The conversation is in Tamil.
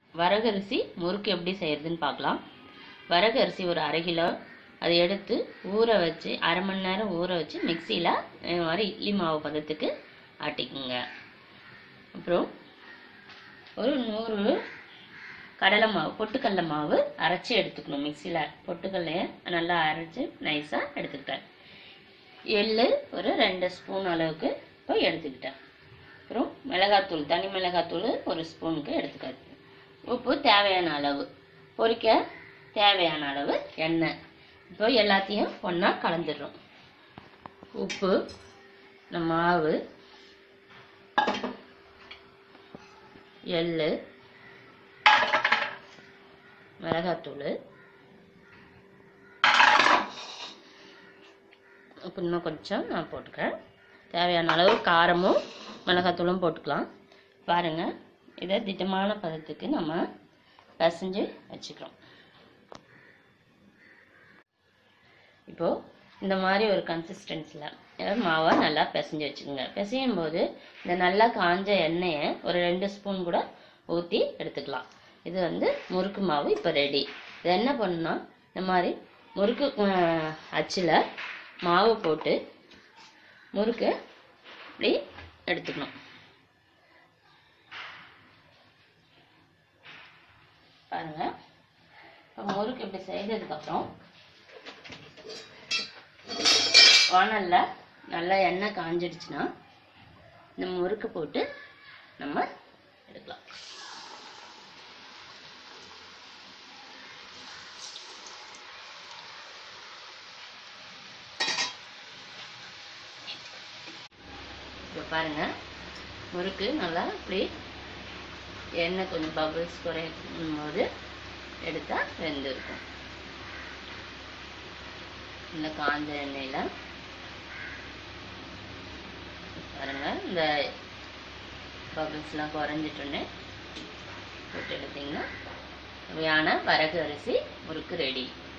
வரகரிசி முறுக்கு எப்படி செய்யறதுன்னு பார்க்கலாம் வரகு அரிசி ஒரு அரை கிலோ அதை எடுத்து ஊற வச்சு அரை மணி நேரம் ஊற வச்சு மிக்சியில் இது மாதிரி இட்லி மாவு பதத்துக்கு ஆட்டிக்குங்க அப்புறம் ஒரு நூறு கடலை மாவு பொட்டுக்கடலை மாவு அரைச்சி எடுத்துக்கணும் மிக்சியில் பொட்டுக்கடலையை நல்லா அரைச்சி நைஸாக எடுத்துக்கிட்டேன் எள்ளு ஒரு ரெண்டு ஸ்பூன் அளவுக்கு இப்போ எடுத்துக்கிட்டேன் அப்புறம் மிளகாத்தூள் தனி மிளகாத்தூள் ஒரு ஸ்பூனுக்கு எடுத்துக்காது உப்பு தேவையான அளவு பொரிக்க தேவையான அளவு எண்ணெய் இப்போ எல்லாத்தையும் ஒன்றா கலந்துடுறோம் உப்பு இந்த மாவு எள்ளு மிளகாத்தூள் இப்போ இன்னும் கொஞ்சம் நான் போட்டுக்கிறேன் தேவையான அளவு காரமும் மிளகாத்தூளும் போட்டுக்கலாம் பாருங்கள் இதை திட்டமான பதத்துக்கு நம்ம பிசைஞ்சு வச்சுக்கிறோம் இப்போது இந்த மாதிரி ஒரு கன்சிஸ்டன்சியில் மாவை நல்லா பிசைஞ்சு வச்சுக்கோங்க பிசையும் போது இந்த நல்லா காஞ்ச எண்ணெயை ஒரு ரெண்டு ஸ்பூன் கூட ஊற்றி எடுத்துக்கலாம் இது வந்து முறுக்கு மாவு இப்போ ரெடி இது என்ன பண்ணணும்னா இந்த மாதிரி முறுக்கு அஹ், அச்சில் மாவு போட்டு முறுக்கு இப்படி எடுத்துக்கணும் பாருங்க இப்போ முறுக்கு இப்படி செய்ததுக்கப்புறம் வானலில் நல்லா எண்ணெய் காஞ்சிடுச்சுன்னா இந்த முறுக்கு போட்டு நம்ம எடுக்கலாம் இப்போ பாருங்க முறுக்கு நல்லா இப்படி எண்ணெய் கொஞ்சம் பபிள்ஸ் குறையும் போது எடுத்தா வெந்திருக்கும் இந்த காஞ்ச எண்ணெயில் பாருங்க இந்த பபிள்ஸ்லாம் குறைஞ்சிட்டோன்னே போட்டு எடுத்தீங்கன்னா சுவையான வரகு அரிசி முறுக்கு ரெடி